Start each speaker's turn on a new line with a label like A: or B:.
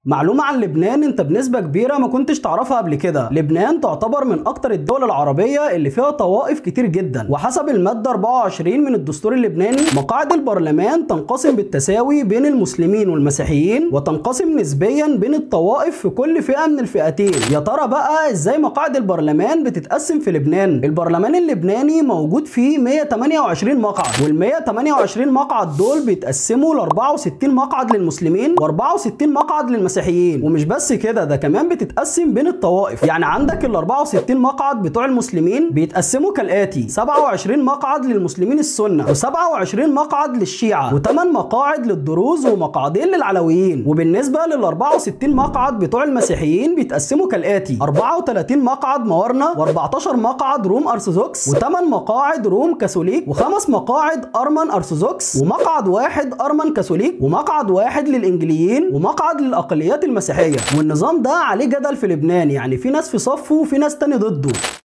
A: معلومة عن لبنان انت بنسبة كبيرة ما كنتش تعرفها قبل كده لبنان تعتبر من اكتر الدول العربية اللي فيها طوائف كتير جدا وحسب المادة 24 من الدستور اللبناني مقاعد البرلمان تنقسم بالتساوي بين المسلمين والمسيحيين وتنقسم نسبيا بين الطوائف في كل فئة من الفئتين يا ترى بقى ازاي مقاعد البرلمان بتتقسم في لبنان البرلمان اللبناني موجود فيه 128 مقعد وال 128 مقعد دول بيتقسموا ل 64 مقعد للمسلمين و64 مقعد للمسيحيين المسيحيين ومش بس كده ده كمان بتتقسم بين الطوائف يعني عندك ال 64 مقعد بتوع المسلمين بيتقسموا كالاتي 27 مقعد للمسلمين السنه و27 مقعد للشيعه و8 مقاعد للدروز ومقعدين للعلويين وبالنسبه لل 64 مقعد بتوع المسيحيين بيتقسموا كالاتي 34 مقعد موارنه و14 مقعد روم ارثوذكس و8 مقاعد روم كاثوليك وخمس مقاعد ارمن ارثوذكس ومقعد واحد ارمن كاثوليك ومقعد واحد للانجليين ومقعد للاقليات المسيحيه والنظام ده عليه جدل في لبنان يعني في ناس في صفه وفي ناس تاني ضده